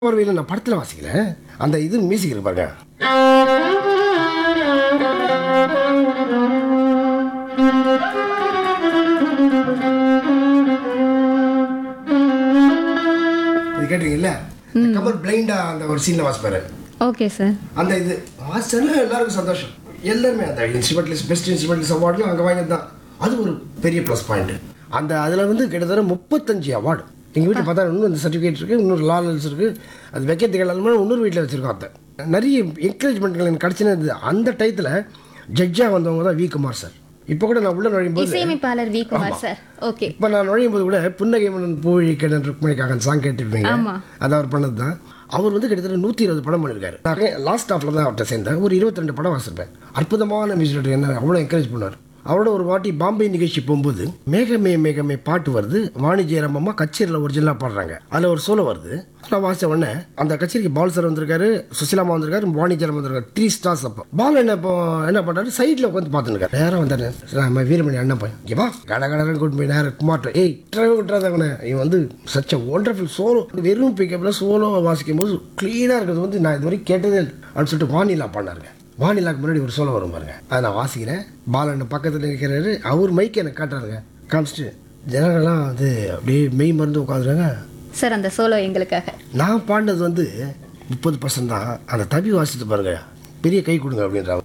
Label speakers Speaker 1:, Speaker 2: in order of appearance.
Speaker 1: பார்வையில் நான் படத்தில் வாசிக்கல அந்த இது மியூசிக் இருக்கு பாருங்க இது கேட்டீங்கல்ல கமல் பிளைண்டா அந்த ஒரு சீனில் வாசிப்பாரு
Speaker 2: ஓகே சார்
Speaker 1: அந்த இது வாசிச்சா எல்லாருக்கும் சந்தோஷம் எல்லாருமே அந்த இன்ஸ்ட்ருமெண்ட்லிஸ்ட் பெஸ்ட் இன்ஸ்ட்ருமெண்ட்லிஸ்ட் அவார்டுலாம் அங்கே வாங்கினது தான் அது ஒரு பெரிய ப்ளஸ் பாயிண்ட் அந்த அதில் வந்து கிட்டத்தட்ட முப்பத்தஞ்சு அவார்டு எங்கள் வீட்டில் பார்த்தா இன்னும் இந்த சர்டிஃபிகேட் இருக்குது இன்னொரு லாலன்ஸ் இருக்குது அது வைக்கிறதுக்கு எல்லாமே இன்னொரு வீட்டில் வச்சுருக்கோம் அதை நிறைய என்கரேஜ்மெண்ட்கள் எனக்கு கிடச்சினது அந்த டயத்தில் ஜட்ஜாக வந்தவங்க தான் வி குமார் சார் இப்போ கூட நான் உள்ள நுழையும் போது
Speaker 2: இசையமைப்பாளர் வி குமார் சார் ஓகே
Speaker 1: இப்போ நான் நுழையும் போது கூட புன்னகை மன்னன் பூழி கிணன் ருக்மணிக்காக சாங் கேட்டிருப்பீங்க
Speaker 2: ஆமா.
Speaker 1: அது அவர் பண்ணது தான் அவர் வந்து கிட்டத்தட்ட நூற்றி இருபது படம் பண்ணியிருக்காரு நான் லாஸ்ட் ஆஃப்ல தான் அவர்கிட்ட சேர்ந்தேன் ஒரு இருபத்தி ரெண்டு படம் வாசிப்பேன் அற்புதமான மியூசிக் என்ன அவ்வளோ என்கரேஜ் பண்ணார் அவரோட ஒரு வாட்டி பாம்பே நிகழ்ச்சி போகும்போது மேகமே மேகமே பாட்டு வருது வாணி ஜெயராமம்மா கச்சேரியில் ஒரிஜினலாக பாடுறாங்க அதில் ஒரு சோலோ வருது நான் வாசித்த உடனே அந்த கச்சேரிக்கு பால் சார் வந்திருக்காரு சுசிலாமா வந்திருக்காரு வாணி ஜெயராம் வந்திருக்காரு த்ரீ ஸ்டார்ஸ் அப்போ பால் என்ன இப்போ என்ன பண்ணுறாரு சைடில் உட்காந்து பார்த்துருக்காரு நேரம் வந்தாரு நம்ம வீரமணி அண்ணன் பையன் இங்கே வா கட கடன்னு கூட்டு போய் நேரம் குமார்ட்ட ஏய் ட்ரைவ் விட்டுறாதவனே இவன் வந்து சச்ச ஒண்டர்ஃபுல் சோலோ வெறும் பிக்கப்பில் சோலோ வாசிக்கும் போது க்ளீனாக இருக்கிறது வந்து நான் இது வரைக்கும் கேட்டதே இல்லை அப்படின்னு சொல்லிட்டு வானிலா பண்ணாருங்க வானிலாக்கு முன்னாடி ஒரு சோலோ வரும் பாருங்க அதை நான் வாசிக்கிறேன் பாலன் பக்கத்தில் நிற்கிறாரு அவர் மைக் எனக்கு காட்டுறாருங்க காமிச்சிட்டு ஜனங்கள்லாம் வந்து அப்படியே மெய் மருந்து உட்காந்துருங்க
Speaker 2: சார் அந்த சோலோ எங்களுக்காக
Speaker 1: நான் பாடினது வந்து முப்பது பர்சன்ட் தான் அந்த தபி வாசித்து பாருங்க பெரிய கை கொடுங்க அப்படின்ற